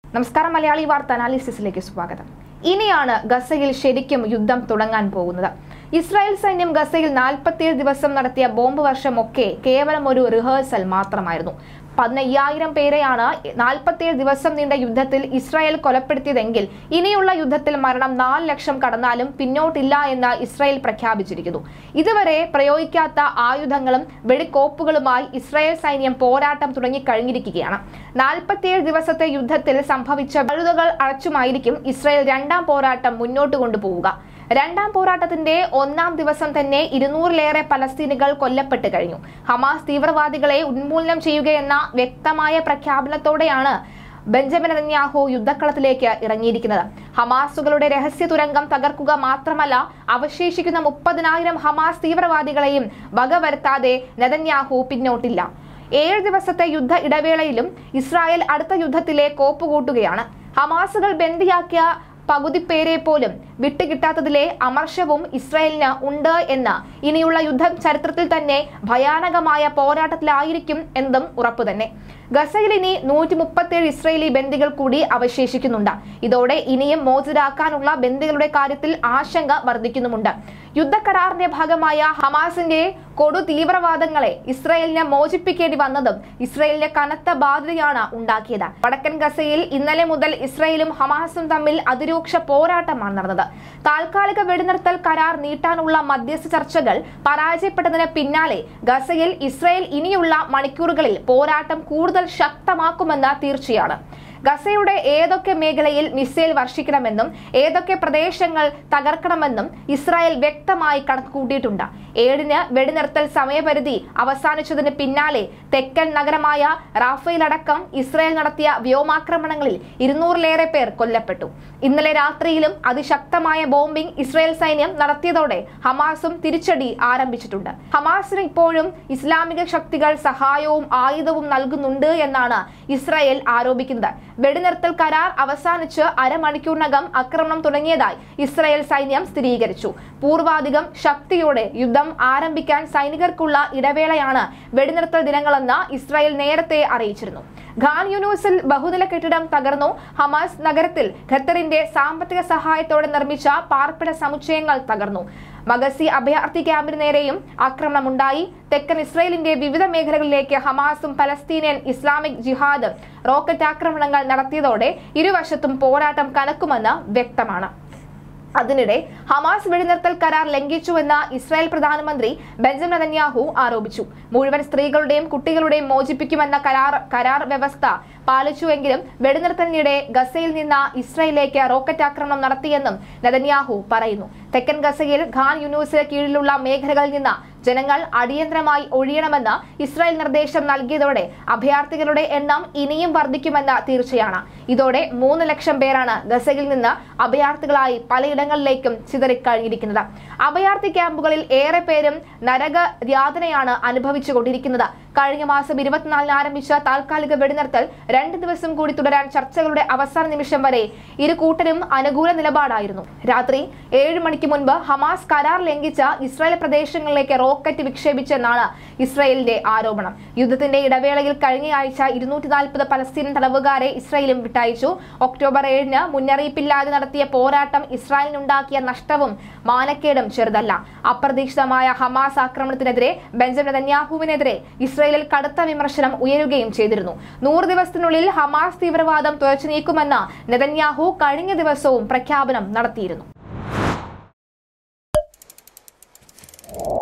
നമസ്കാരം മലയാളി വാർത്ത അനാലിസിസിലേക്ക് സ്വാഗതം ഇനിയാണ് ഗസയിൽ ശരിക്കും യുദ്ധം തുടങ്ങാൻ പോകുന്നത് ഇസ്രായേൽ സൈന്യം ഗസയിൽ നാൽപ്പത്തിയേഴ് ദിവസം നടത്തിയ ബോംബ് വർഷമൊക്കെ കേവലം ഒരു റിഹേഴ്സൽ മാത്രമായിരുന്നു പതിനയ്യായിരം പേരെയാണ് നാൽപ്പത്തിയേഴ് ദിവസം നീണ്ട യുദ്ധത്തിൽ ഇസ്രായേൽ കൊലപ്പെടുത്തിയതെങ്കിൽ ഇനിയുള്ള യുദ്ധത്തിൽ മരണം നാല് ലക്ഷം കടന്നാലും പിന്നോട്ടില്ല എന്ന് ഇസ്രായേൽ പ്രഖ്യാപിച്ചിരിക്കുന്നു ഇതുവരെ പ്രയോഗിക്കാത്ത ആയുധങ്ങളും വെടിക്കോപ്പുകളുമായി ഇസ്രായേൽ സൈന്യം പോരാട്ടം തുടങ്ങിക്കഴിഞ്ഞിരിക്കുകയാണ് നാൽപ്പത്തിയേഴ് ദിവസത്തെ യുദ്ധത്തിൽ സംഭവിച്ച പഴുതുകൾ അടച്ചുമായിരിക്കും ഇസ്രായേൽ രണ്ടാം പോരാട്ടം മുന്നോട്ട് കൊണ്ടുപോവുക രണ്ടാം പോരാട്ടത്തിന്റെ ഒന്നാം ദിവസം തന്നെ ഇരുന്നൂറിലേറെ പലസ്തീനുകൾ കൊല്ലപ്പെട്ട് കഴിഞ്ഞു ഹമാസ് തീവ്രവാദികളെ ഉന്മൂലനം ചെയ്യുകയെന്ന വ്യക്തമായ പ്രഖ്യാപനത്തോടെയാണ് ബെഞ്ചമിൻ നെതന്യാഹു യുദ്ധക്കളത്തിലേക്ക് ഇറങ്ങിയിരിക്കുന്നത് ഹമാസുകളുടെ രഹസ്യ തുരങ്കം തകർക്കുക മാത്രമല്ല അവശേഷിക്കുന്ന മുപ്പതിനായിരം ഹമാസ് തീവ്രവാദികളെയും വകവരുത്താതെ നെതന്യാഹു പിന്നോട്ടില്ല ഏഴ് ദിവസത്തെ യുദ്ധ ഇടവേളയിലും ഇസ്രായേൽ അടുത്ത യുദ്ധത്തിലെ കോപ്പുകൂട്ടുകയാണ് ഹമാസുകൾ ബന്ദിയാക്കിയ പകുതി പേരെ പോലും വിട്ടുകിട്ടാത്തതിലെ അമർഷവും ഇസ്രായേലിന് ഉണ്ട് എന്ന് ഇനിയുള്ള യുദ്ധം ചരിത്രത്തിൽ തന്നെ ഭയാനകമായ പോരാട്ടത്തിലായിരിക്കും എന്നതും ഉറപ്പു തന്നെ ഗസയിൽ ഇനി നൂറ്റി മുപ്പത്തിയേഴ് ഇസ്രയേലി ബന്ദികൾ കൂടി അവശേഷിക്കുന്നുണ്ട് ഇതോടെ ഇനിയും മോചിതരാക്കാനുള്ള ബന്ദികളുടെ കാര്യത്തിൽ ആശങ്ക വർദ്ധിക്കുന്നുമുണ്ട് യുദ്ധക്കരാറിന്റെ ഭാഗമായ ഹമാസിന്റെ കൊടു തീവ്രവാദങ്ങളെ ഇസ്രയേലിന് മോചിപ്പിക്കേണ്ടി വന്നതും ഇസ്രയേലിന്റെ കനത്ത ബാധ്യതയാണ് ഉണ്ടാക്കിയത് വടക്കൻ ഗസയിൽ ഇന്നലെ മുതൽ ഇസ്രയേലും ഹമാസും തമ്മിൽ അതിരൂക്ഷ പോരാട്ടമാണ് നടന്നത് താൽക്കാലിക വെടിനിർത്തൽ കരാർ നീട്ടാനുള്ള മധ്യസ്ഥ ചർച്ചകൾ പരാജയപ്പെട്ടതിന് പിന്നാലെ ഗസയിൽ ഇസ്രയേൽ ഇനിയുള്ള മണിക്കൂറുകളിൽ പോരാട്ടം കൂടുതൽ ശക്തമാക്കുമെന്ന് തീർച്ചയാണ് ഗസയുടെ ഏതൊക്കെ മേഖലയിൽ മിസൈൽ വർഷിക്കണമെന്നും ഏതൊക്കെ പ്രദേശങ്ങൾ തകർക്കണമെന്നും ഇസ്രായേൽ വ്യക്തമായി കണക്കുകൂട്ടിയിട്ടുണ്ട് ഏഴിന് വെടിനിർത്തൽ സമയപരിധി അവസാനിച്ചതിന് പിന്നാലെ തെക്കൻ നഗരമായ റാഫയിലടക്കം ഇസ്രായേൽ നടത്തിയ വ്യോമാക്രമണങ്ങളിൽ ഇരുന്നൂറിലേറെ പേർ കൊല്ലപ്പെട്ടു ഇന്നലെ രാത്രിയിലും അതിശക്തമായ ബോംബിംഗ് ഇസ്രായേൽ സൈന്യം നടത്തിയതോടെ ഹമാസും തിരിച്ചടി ആരംഭിച്ചിട്ടുണ്ട് ഹമാസിന് ഇപ്പോഴും ഇസ്ലാമിക ശക്തികൾ സഹായവും ആയുധവും നൽകുന്നുണ്ട് എന്നാണ് ഇസ്രായേൽ ആരോപിക്കുന്നത് വെടിനിർത്തൽ കരാർ അവസാനിച്ച് അരമണിക്കൂറിനകം ആക്രമണം തുടങ്ങിയതായി ഇസ്രായേൽ സൈന്യം സ്ഥിരീകരിച്ചു പൂർവാധികം ശക്തിയോടെ യുദ്ധം ആരംഭിക്കാൻ സൈനികർക്കുള്ള ഇടവേളയാണ് വെടിനിർത്തൽ ദിനങ്ങളെന്ന് ഇസ്രായേൽ നേരത്തെ അറിയിച്ചിരുന്നു ഖാൻ യൂണിവേഴ്സിൽ ബഹുനില കെട്ടിടം തകർന്നു ഹമാസ് നഗരത്തിൽ ഖത്തറിന്റെ സാമ്പത്തിക സഹായത്തോടെ നിർമ്മിച്ച പാർപ്പിട സമുച്ചയങ്ങൾ തകർന്നു മഗസി അഭയാർത്ഥി ക്യാമ്പിന് നേരെയും ആക്രമണമുണ്ടായി തെക്കൻ ഇസ്രയേലിന്റെ വിവിധ മേഖലകളിലേക്ക് ഹമാസും പലസ്തീനിയൻ ഇസ്ലാമിക് ജിഹാദും റോക്കറ്റ് ആക്രമണങ്ങൾ നടത്തിയതോടെ ഇരുവശത്തും പോരാട്ടം കനക്കുമെന്ന് വ്യക്തമാണ് അതിനിടെ ഹമാസ് വെടിനിർത്തൽ കരാർ ലംഘിച്ചുവെന്ന ഇസ്രായേൽ പ്രധാനമന്ത്രി ബെഞ്ചമിൻ നെതന്യാഹു ആരോപിച്ചു മുഴുവൻ സ്ത്രീകളുടെയും കുട്ടികളുടെയും മോചിപ്പിക്കുമെന്ന കരാർ കരാർ വ്യവസ്ഥ പാലിച്ചുവെങ്കിലും വെടിനിർത്തലിനിടെ ഗസയിൽ നിന്ന് ഇസ്രായേലിലേക്ക് റോക്കറ്റ് ആക്രമണം നടത്തിയെന്നും നെതന്യാഹു പറയുന്നു തെക്കൻ ഗസയിൽ ഖാൻ യൂണിവേഴ്സിന് കീഴിലുള്ള മേഖലകളിൽ നിന്ന് ജനങ്ങൾ അടിയന്തരമായി ഒഴിയണമെന്ന് ഇസ്രായേൽ നിർദ്ദേശം നൽകിയതോടെ അഭയാർത്ഥികളുടെ എണ്ണം ഇനിയും വർദ്ധിക്കുമെന്ന് തീർച്ചയാണ് ഇതോടെ മൂന്ന് ലക്ഷം പേരാണ് ഗസയിൽ നിന്ന് അഭയാർത്ഥികളായി പലയിടങ്ങളിലേക്കും ചിതറിക്കഴിഞ്ഞിരിക്കുന്നത് അഭയാർത്ഥി ക്യാമ്പുകളിൽ ഏറെ പേരും നരക യാതനയാണ് അനുഭവിച്ചുകൊണ്ടിരിക്കുന്നത് കഴിഞ്ഞ മാസം ഇരുപത്തിനാലിന് ആരംഭിച്ച താൽക്കാലിക വെടിനിർത്തൽ രണ്ട് ദിവസം കൂടി തുടരാൻ ചർച്ചകളുടെ അവസാന നിമിഷം വരെ ഇരു കൂട്ടരും അനുകൂല നിലപാടായിരുന്നു രാത്രി ഏഴ് മണിക്ക് മുൻപ് ഹമാസ് കരാർ ലംഘിച്ച ഇസ്രായേൽ പ്രദേശങ്ങളിലേക്ക് റോക്കറ്റ് വിക്ഷേപിച്ചെന്നാണ് ഇസ്രായേലിന്റെ ആരോപണം യുദ്ധത്തിന്റെ ഇടവേളയിൽ കഴിഞ്ഞയാഴ്ച ഇരുന്നൂറ്റി നാൽപ്പത് പലസ്തീൻ തടവുകാരെ ഇസ്രായേലും വിട്ടയച്ചു ഒക്ടോബർ ഏഴിന് മുന്നറിയിപ്പില്ലാതെ നടത്തിയ പോരാട്ടം ഇസ്രായേലിനുണ്ടാക്കിയ നഷ്ടവും മാനക്കേടും ചെറുതല്ല അപ്രതീക്ഷിതമായ ഹമാസ് ആക്രമണത്തിനെതിരെ ബെഞ്ചമിൻ നെതന്യാഹുവിനെതിരെ ഇസ്രായേലിൽ കടുത്ത വിമർശനം ഉയരുകയും ചെയ്തിരുന്നു നൂറ് ദിവസത്തിനുള്ളിൽ ഹമാസ് തീവ്രവാദം തുറച്ചു നീക്കുമെന്ന് നെതന്യാഹു കഴിഞ്ഞ ദിവസവും പ്രഖ്യാപനം നടത്തിയിരുന്നു